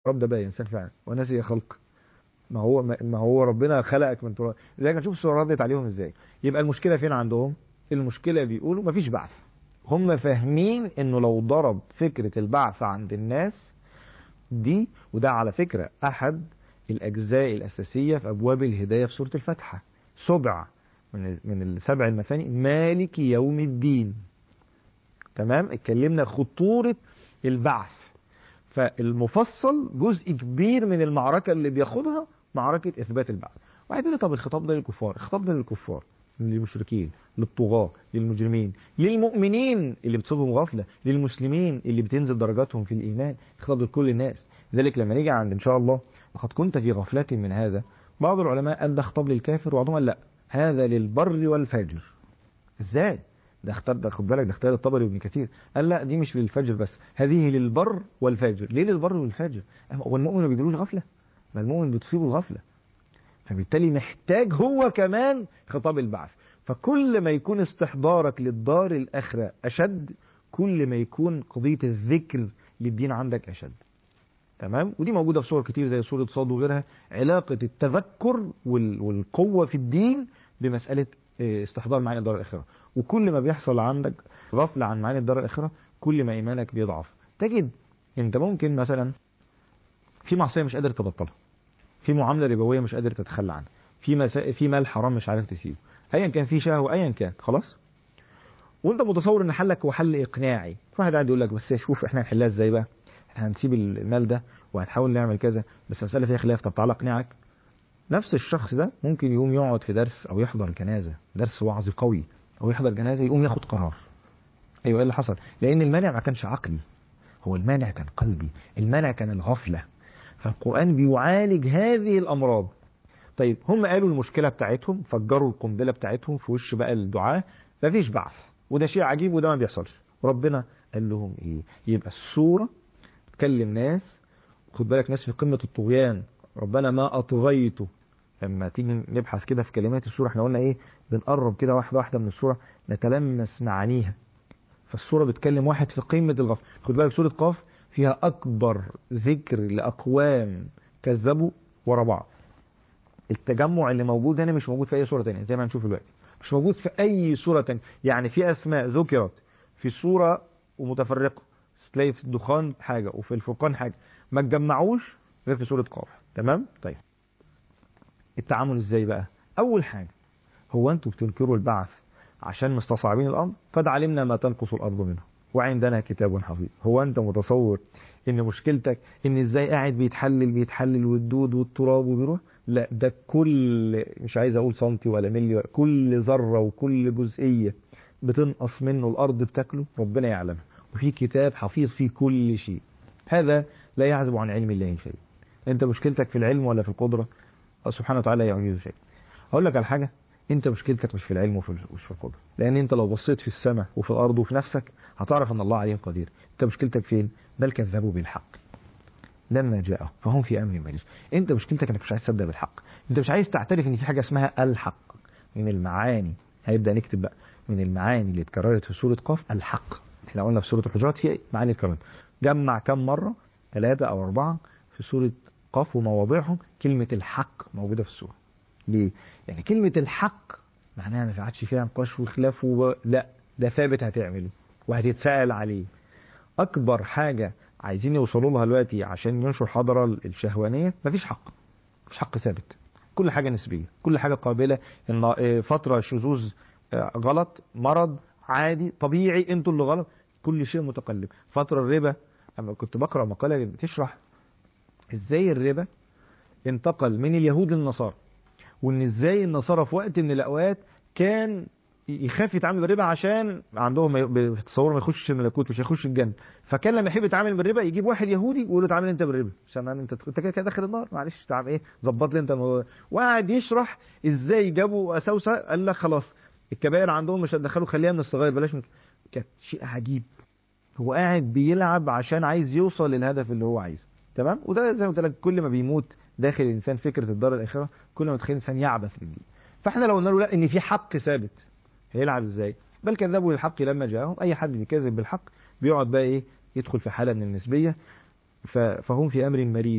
رب ده بقى انسان فعلا ونسي خلق ما هو ما هو ربنا خلقك من تراب لذلك نشوف السوره ردت عليهم ازاي يبقى المشكله فين عندهم المشكله بيقولوا مفيش بعث هم فاهمين انه لو ضرب فكره البعث عند الناس دي وده على فكره احد الاجزاء الاساسيه في ابواب الهدايه في سوره الفاتحه سبع من من السبع المثاني مالك يوم الدين تمام اتكلمنا خطوره البعث فالمفصل جزء كبير من المعركة اللي بياخدها معركة إثبات البعث واحد يقول لي طب الخطاب ده للكفار الخطاب ده للكفار للمشركين للطغاة للمجرمين للمؤمنين اللي بتصيبهم غفلة للمسلمين اللي بتنزل درجاتهم في الإيمان خطاب لكل الناس ذلك لما نيجي عند إن شاء الله وقد كنت في غفلة من هذا بعض العلماء قال ده خطاب للكافر وبعضهم قال لا هذا للبر والفاجر ازاي ده اختار ده خد بالك ده اختيار الطبري وابن كثير قال لا دي مش للفجر بس هذه للبر والفاجر ليه للبر والفاجر هو المؤمن ما بيجيلوش غفله ما المؤمن بتصيبه الغفله فبالتالي محتاج هو كمان خطاب البعث فكل ما يكون استحضارك للدار الاخره اشد كل ما يكون قضيه الذكر للدين عندك اشد تمام ودي موجوده في صور كتير زي سوره صاد وغيرها علاقه التذكر والقوه في الدين بمساله استحضار معاني الدار الاخره وكل ما بيحصل عندك غفله عن معاني الدار الاخره كل ما ايمانك بيضعف تجد انت ممكن مثلا في معصيه مش قادر تبطلها في معامله ربويه مش قادر تتخلى عنها في مسا... في مال حرام مش عارف تسيبه ايا كان في شهوه ايا كان خلاص وانت متصور ان حلك هو حل اقناعي في واحد قاعد يقول لك بس شوف احنا هنحلها ازاي بقى احنا هنسيب المال ده وهنحاول نعمل كذا بس مساله فيها خلاف طب تعالى اقنعك نفس الشخص ده ممكن يقوم يقعد في درس او يحضر جنازه درس وعظ قوي او يحضر جنازه يقوم ياخد قرار ايوه ايه اللي حصل لان المانع ما كانش عقلي هو المانع كان قلبي المانع كان الغفله فالقران بيعالج هذه الامراض طيب هم قالوا المشكله بتاعتهم فجروا القنبله بتاعتهم في وش بقى الدعاء مفيش بعث وده شيء عجيب وده ما بيحصلش ربنا قال لهم ايه يبقى السوره تكلم ناس خد بالك ناس في قمه الطغيان ربنا ما اطغيته لما تيجي نبحث كده في كلمات السوره احنا قلنا ايه بنقرب كده واحده واحده من السوره نتلمس معانيها فالسوره بتكلم واحد في قمه الغفله خد بالك سوره قاف فيها اكبر ذكر لاقوام كذبوا ورا بعض التجمع اللي موجود هنا مش موجود في اي سوره تانية زي ما هنشوف دلوقتي مش موجود في اي سوره تانية يعني في اسماء ذكرت في سوره ومتفرقه تلاقي في الدخان حاجه وفي الفرقان حاجه ما تجمعوش غير في سوره قاف تمام طيب التعامل ازاي بقى اول حاجه هو انتوا بتنكروا البعث عشان مستصعبين الامر قد علمنا ما تنقص الارض منه وعندنا كتاب حفيظ هو انت متصور ان مشكلتك ان ازاي قاعد بيتحلل بيتحلل والدود والتراب وبيروح لا ده كل مش عايز اقول سنتي ولا ملي ولا كل ذره وكل جزئيه بتنقص منه الارض بتاكله ربنا يعلمها وفي كتاب حفيظ فيه كل شيء هذا لا يعزب عن علم الله شيء انت مشكلتك في العلم ولا في القدره سبحانه وتعالى يعجزه شيء هقول لك على حاجه انت مشكلتك مش في العلم ومش في القدره لان انت لو بصيت في السماء وفي الارض وفي نفسك هتعرف ان الله عليم قدير انت مشكلتك فين بل كذبوا بالحق لما جاءه فهم في امر مريض انت مشكلتك انك مش عايز تصدق بالحق انت مش عايز تعترف ان في حاجه اسمها الحق من المعاني هيبدا نكتب بقى من المعاني اللي اتكررت في سوره قاف الحق احنا قلنا في سوره الحجرات في معاني اتكررت جمع كم مره ثلاثه او اربعه في سوره قاف ومواضعهم كلمه الحق موجوده في السوره ليه؟ يعني كلمة الحق معناها ما عادش فيها نقاش وخلاف و... لا ده ثابت هتعمله وهتتسأل عليه. أكبر حاجة عايزين يوصلوا لها دلوقتي عشان ينشر الحضارة الشهوانية مفيش حق. مفيش حق ثابت. كل حاجة نسبية، كل حاجة قابلة إن فترة شذوذ غلط، مرض عادي طبيعي انتوا اللي غلط، كل شيء متقلب. فترة الربا أما كنت بقرأ مقالة بتشرح إزاي الربا انتقل من اليهود للنصارى. وان ازاي النصارى في وقت من الاوقات كان يخاف يتعامل بالربا عشان عندهم بيتصوروا ما يخش الملكوت مش هيخش الجنه فكان لما يحب يتعامل بالربا يجيب واحد يهودي ويقول له تعامل انت بالربا عشان انت انت كده داخل النار معلش تعمل ايه ظبط لي انت الموضوع وقعد يشرح ازاي جابوا اساوسه قال لك خلاص الكبائر عندهم مش هتدخلوا خليها من الصغير بلاش من كانت شيء عجيب هو قاعد بيلعب عشان عايز يوصل للهدف اللي هو عايزه تمام وده زي ما قلت لك كل ما بيموت داخل الانسان فكره الدار الاخره كل ما تخلي الانسان يعبث بالدين فاحنا لو قلنا له لا ان في حق ثابت هيلعب ازاي بل كذبوا للحق لما جاءهم اي حد بيكذب بالحق بيقعد بقى ايه يدخل في حاله من النسبيه فهم في امر مريض